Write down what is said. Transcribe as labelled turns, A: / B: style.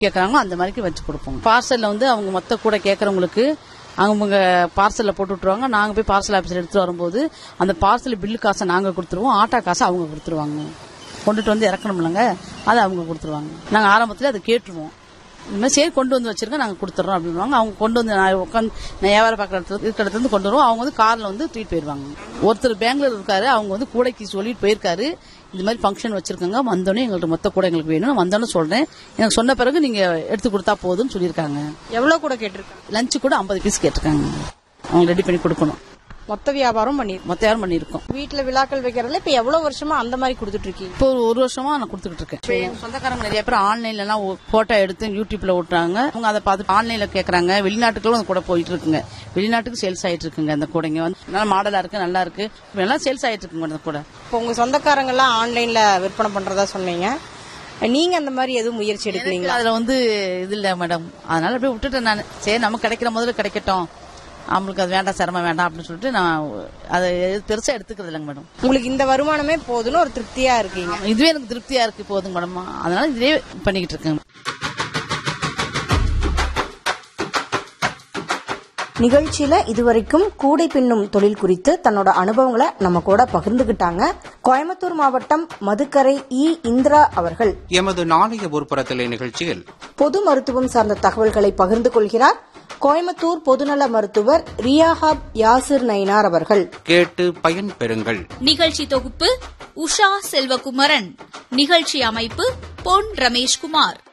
A: கேட்கறாங்களோ அந்த மாதிரிக்கு வச்சு கொடுப்போம் பார்சல்ல வந்து அவங்க மொத்த கூட கேட்கறவங்களுக்கு அவங்க பார்சல்ல போட்டு விட்டுருவாங்க நாங்க போய் பார்சல் ஆபீஸ்ல எடுத்துட்டு வரும்போது அந்த பார்சல் பில்லு காசை நாங்க கொடுத்துருவோம் ஆட்டோ காசை அவங்க கொடுத்துருவாங்க கொண்டுட்டு வந்து இறக்கணும்லங்க அதை அவங்க கொடுத்துருவாங்க நாங்க ஆரம்பத்துல அதை கேட்டுருவோம் இந்த மாதிரி சரி கொண்டு வந்து வச்சிருங்க நாங்க கொடுத்துறோம் அப்படின்வாங்க அவங்க கொண்டு வந்து நான் உட்காந்து நான் வியாபாரம் பார்க்குற இடத்துல இருக்கிற இடத்துல இருந்து கொண்டு வருவோம் அவங்க வந்து கார்ல வந்து தூக்கிட்டு போயிருவாங்க ஒருத்தர் பெங்களூர் இருக்காரு அவங்க வந்து கூடைக்கு சொல்லிட்டு போயிருக்காரு இது மாதிரி ஃபங்க்ஷன் வச்சிருக்காங்க வந்தோடனே எங்கள்ட்ட மொத்த கூட எங்களுக்கு வேணும் நான் வந்தோடனே சொல்றேன் எனக்கு சொன்ன பிறகு நீங்க எடுத்து கொடுத்தா போதும்னு சொல்லியிருக்காங்க
B: எவ்வளவு கூட கேட்டிருக்காங்க
A: லஞ்சு கூட ஐம்பது பீஸ் கேட்டிருக்காங்க அவங்க ரெடி பண்ணி கொடுக்கணும்
B: மொத்த வியாபாரம் பண்ணிருக்கோம்
A: மொத்த யாரும் பண்ணியிருக்கோம்
B: வீட்டுல விழாக்கள் வைக்கிறதுல இப்ப எவ்வளவு வருஷமா அந்த மாதிரி கொடுத்துட்டு இருக்கீங்க
A: இப்போ ஒரு ஒரு வருஷமா நான் கொடுத்துக்கிட்டு இருக்கேன் இப்போ எங்க சொந்தக்காரங்க நிறைய பேர் ஆன்லைன்ல எல்லாம் போட்டோ எடுத்து யூடியூப்ல விட்டுறாங்க அவங்க அதை பார்த்து ஆன்லைன்ல கேக்குறாங்க வெளிநாட்டுக்குள்ள அந்த கூட போயிட்டு இருக்குங்க வெளிநாட்டுக்கு சேல்ஸ் ஆயிட்டு இருக்குங்க அந்த கூடைங்க வந்து நல்லா மாடலா இருக்கு நல்லா இருக்கு இப்ப எல்லாம் சேல்ஸ் ஆயிட்டு இருக்குங்க அந்த கூட
B: இப்போ உங்க சொந்தக்காரங்க எல்லாம் ஆன்லைன்ல விற்பனை பண்றதா சொன்னீங்க நீங்க அந்த மாதிரி எதுவும் முயற்சி எடுக்கலீங்களா
A: அதுல வந்து இது இல்ல மேடம் அதனால அப்படியே விட்டுட்டேன் நான் சரி நமக்கு கிடைக்கிற முதல்ல கிடைக்கட்டும் அவங்களுக்கு அது வேண்டாம் சிரமம் வேண்டாம் அப்படின்னு சொல்லிட்டு நான் அதை பெருசா எடுத்துக்கிறது இல்லைங்க மேடம்
B: உங்களுக்கு இந்த வருமானமே போதும்னு ஒரு திருப்தியா இருக்கீங்க
A: இதுவே எனக்கு திருப்தியா இருக்கு போதுங்க மேடம் அதனால இதே பண்ணிக்கிட்டு இருக்கேன்
B: நிகழ்ச்சியில இதுவரைக்கும் கூடை பின்னும் தொழில் குறித்து தன்னோட அனுபவங்களை நம்ம கூட பகிர்ந்துகிட்டாங்க கோயம்புத்தூர் மாவட்டம் மதுக்கரை இ இந்திரா அவர்கள்
C: எமது நாளைய ஒருபுறத்திலே நிகழ்ச்சியில்
B: பொது மருத்துவம் சார்ந்த தகவல்களை பகிர்ந்து கொள்கிறார் கோயம்புத்தூர் பொதுநல மருத்துவர் ரியாஹாப் யாசிர் நயினார் அவர்கள்
C: கேட்டு பயன் பெறுங்கள்
D: நிகழ்ச்சி தொகுப்பு உஷா செல்வகுமரன் நிகழ்ச்சி அமைப்பு பொன் ரமேஷ்குமார்